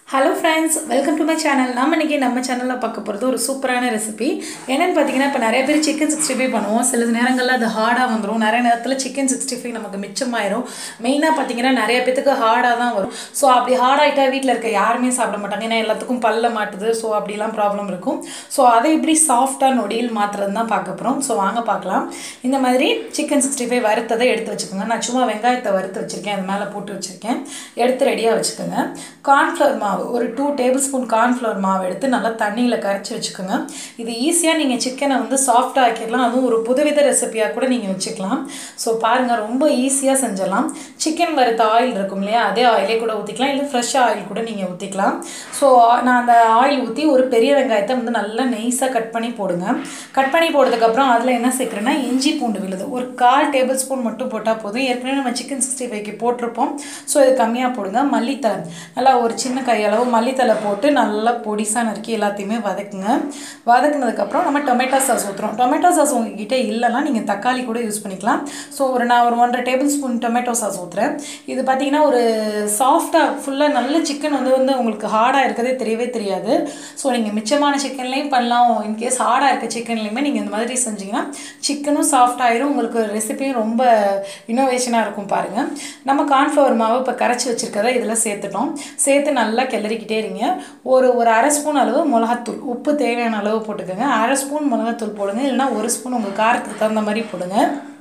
hello friends welcome to my channel நம்ம இன்றைக்கி நம்ம சேனலில் பார்க்க போகிறது ஒரு சூப்பரான ரெசிபி என்னென்னு பார்த்தீங்கன்னா இப்போ நிறைய பேர் சிக்கன் சிக்ஸ்டி ஃபைவ் பண்ணுவோம் சில நேரங்களில் அது ஹார்டாக வந்துடும் நிறைய நேரத்தில் சிக்கன் சிக்ஸ்டி ஃபைவ் நமக்கு மிச்சமாயிரும் மெயினாக பார்த்தீங்கன்னா நிறைய பேத்துக்கு ஹார்டாக தான் வரும் ஸோ அப்படி ஹார்டாகிட்டா வீட்டில் இருக்க யாருமே சாப்பிட மாட்டாங்க ஏன்னா எல்லாத்துக்கும் பல்ல மாட்டுது ஸோ அப்படிலாம் ப்ராப்ளம் இருக்கும் ஸோ அதை எப்படி சாஃப்டாக நொடியில் மாற்றுறது தான் பார்க்க போகிறோம் ஸோ வாங்க பார்க்கலாம் இந்த மாதிரி சிக்கன் சிக்ஸ்டி ஃபைவ் வறுத்ததை எடுத்து வச்சுக்கோங்க நான் சும்மா வெங்காயத்தை வறுத்து வச்சுருக்கேன் அது மேலே போட்டு வச்சுருக்கேன் எடுத்து ரெடியாக வச்சுக்கோங்க கார்ன்ஃப்ளவர் மாவு ஒரு டூ டேபிள் ஸ்பூன் கார்ன்ஃப்ளவர் மாவு எடுத்து நல்லா தண்ணியில் கரைச்சி வச்சுக்கோங்க இது ஈஸியாக நீங்கள் சிக்கனை வந்து சாஃப்டாக ஆக்கிடலாம் அதுவும் ஒரு புதுவித ரெசிபியாக கூட நீங்கள் வச்சுக்கலாம் ஸோ பாருங்கள் ரொம்ப ஈஸியாக செஞ்சிடலாம் சிக்கன் வறுத்த ஆயில் இருக்கும் இல்லையா அதே ஆயிலே கூட ஊற்றிக்கலாம் இல்லை ஃப்ரெஷ் ஆயில் கூட நீங்கள் ஊற்றிக்கலாம் ஸோ நான் அந்த ஆயில் ஊற்றி ஒரு பெரிய வெங்காயத்தை வந்து நல்லா நெய்ஸாக கட் பண்ணி போடுங்க கட் பண்ணி போட்டதுக்கப்புறம் அதில் என்ன சேர்க்குறேன்னா இஞ்சி பூண்டு விழுது ஒரு கால் டேபிள் ஸ்பூன் மட்டும் போட்டால் போதும் ஏற்கனவே நம்ம சிக்கன் சிக்ஸ்டி ஃபைவ்க்கு போட்டிருப்போம் ஸோ இது கம்மியாக போடுங்க மல்லித்தலை நல்லா ஒரு சின்ன கையளவு மல்லித்தலை போட்டு நல்லா பொடிசாக நறுக்கி எல்லாத்தையுமே வதக்குங்க வதக்குனதுக்கப்புறம் நம்ம டொமேட்டோ சாஸ் ஊற்றுறோம் டொமேட்டோ சாஸ் உங்ககிட்ட இல்லைன்னா நீங்கள் தக்காளி கூட யூஸ் பண்ணிக்கலாம் ஸோ ஒரு நான் ஒரு ஒன்றரை டேபிள் ஸ்பூன் டொமேட்டோ சாஸ் ஊற்றுறேன் இது பார்த்தீங்கன்னா ஒரு சாஃப்டாக ஃபுல்லாக நல்ல சிக்கன் வந்து வந்து உங்களுக்கு ஹார்டாக இருக்கதே தெரியவே தெரியாது ஸோ நீங்கள் மிச்சமான சிக்கன்லேயும் பண்ணலாம் இன்கேஸ் ஹார்டாக இருக்க சிக்கன்லேயுமே நீங்கள் இந்த மாதிரி செஞ்சீங்கன்னா சிக்கனும் சாஃப்ட் ஆயிரும் உங்களுக்கு ரெசிபியும் ரொம்ப இன்னோவேஷனாக இருக்கும் பாருங்கள் நம்ம கார்ன்ஃப்ளவர் மாவு இப்போ கரைச்சி வச்சுருக்கதை இதில் சேர்த்துட்டோம் சேர்த்து நல்லா கிளறிக்கிட்டே இருங்க ஒரு ஒரு அரை ஸ்பூன் அளவு மிளகாத்தூள் உப்பு தேவையான அளவு போட்டுக்கோங்க அரை ஸ்பூன் மிளகாத்தூள் போடுங்க இல்லைனா ஒரு ஸ்பூன் உங்கள் காரத்துக்கு தகுந்த மாதிரி போடுங்க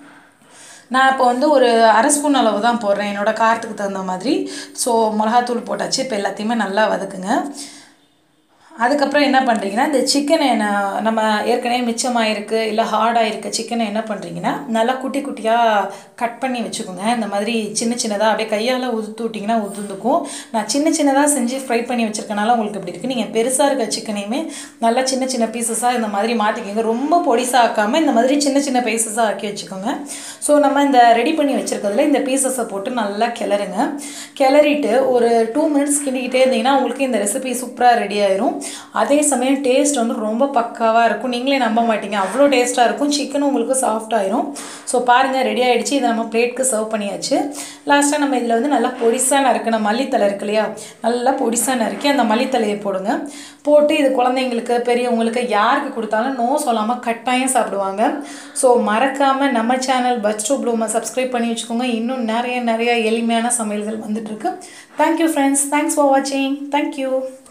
நான் இப்போ வந்து ஒரு அரை ஸ்பூன் அளவு தான் போடுறேன் என்னோடய காரத்துக்கு தகுந்த மாதிரி ஸோ மிளகாத்தூள் போட்டாச்சு இப்போ எல்லாத்தையுமே நல்லா வதக்குங்க அதுக்கப்புறம் என்ன பண்ணுறீங்கன்னா இந்த சிக்கனை நம்ம ஏற்கனவே மிச்சமாக இருக்குது இல்லை ஹார்டாக இருக்க சிக்கனை என்ன பண்ணுறீங்கன்னா நல்லா குட்டி குட்டியாக கட் பண்ணி வச்சுக்கோங்க இந்த மாதிரி சின்ன சின்னதாக அப்படியே கையால் உதுத்து விட்டிங்கன்னா உதுந்துக்கும் நான் சின்ன சின்னதாக செஞ்சு ஃப்ரை பண்ணி வச்சுருக்கனால உங்களுக்கு இப்படி இருக்குது நீங்கள் பெருசாக இருக்க சிக்கனையுமே நல்லா சின்ன சின்ன பீசஸாக இந்த மாதிரி மாற்றிக்கோங்க ரொம்ப பொடிசாக ஆக்காமல் இந்த மாதிரி சின்ன சின்ன பீசஸாக ஆக்கி வச்சுக்கோங்க ஸோ நம்ம இந்த ரெடி பண்ணி வச்சுருக்கிறதுல இந்த பீசஸை போட்டு நல்லா கிளறுங்க கிளறிட்டு ஒரு டூ மினிட்ஸ் கிண்டிக்கிட்டே இருந்தீங்கன்னா உங்களுக்கு இந்த ரெசிபி சூப்பராக ரெடி ஆயிரும் அதே சமயம் டேஸ்ட் வந்து ரொம்ப பக்காவாக இருக்கும் நீங்களே நம்ப மாட்டீங்க அவ்வளோ டேஸ்ட்டாக இருக்கும் சிக்கனும் உங்களுக்கு சாஃப்ட் ஆயிரும் ஸோ பாருங்கள் ரெடி ஆகிடுச்சு இதை நம்ம பிளேட்க்கு சர்வ் பண்ணியாச்சு லாஸ்ட்டாக நம்ம இதில் வந்து நல்லா பொடிசாக நறுக்கின மல்லித்தலை இருக்கு இல்லையா நல்லா பொடிசாக நறுக்கி அந்த மல்லித்தலையை போடுங்க போட்டு இது குழந்தைங்களுக்கு பெரியவங்களுக்கு யாருக்கு கொடுத்தாலும் நோ சொல்லாமல் கட்டாயம் சாப்பிடுவாங்க ஸோ மறக்காமல் நம்ம சேனல் பச் டூ ப்ளூமை சப்ஸ்கிரைப் பண்ணி வச்சுக்கோங்க இன்னும் நிறைய நிறைய எளிமையான சமையல்கள் வந்துட்டுருக்கு தேங்க்யூ ஃப்ரெண்ட்ஸ் தேங்க்ஸ் ஃபார் வாட்சிங் தேங்க்யூ